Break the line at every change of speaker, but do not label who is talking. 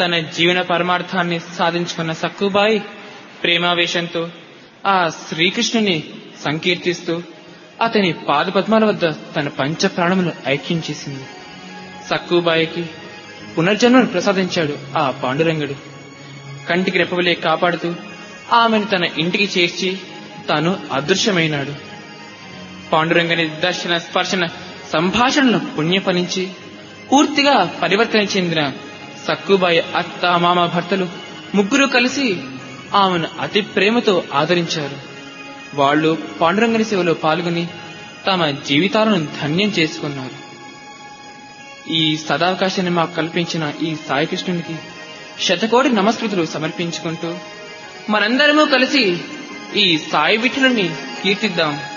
తన జీవన పరమార్థాన్ని సాధించుకున్న సక్కుబాయి ప్రేమావేశంతో ఆ శ్రీకృష్ణుని సంకీర్తిస్తూ అతని పాదపద్మాల వద్ద తన పంచ ప్రాణములు ఐక్యం చేసింది సక్కుబాయికి పునర్జన్మను ప్రసాదించాడు ఆ పాండురంగుడు కంటికి రెప్పవలే కాపాడుతూ ఆమెను తన ఇంటికి చేర్చి తాను అదృశ్యమైనాడు పాండురంగని దర్శన స్పర్శన సంభాషణలు పుణ్యఫలించి పూర్తిగా పరివర్తన చెందిన సక్కుబాయి అత్త మామ భర్తలు ముగ్గురు కలిసి ఆమెను అతి ప్రేమతో ఆదరించారు వాళ్ళు పాండురంగని సేవలో పాల్గొని తమ జీవితాలను ధన్యం చేసుకున్నారు ఈ సదావకాశాన్ని మాకు కల్పించిన ఈ సాయికృష్ణునికి శతకోటి నమస్కృతులు సమర్పించుకుంటూ మనందరము కలిసి ఈ సాయి విఠులని కీర్తిద్దాం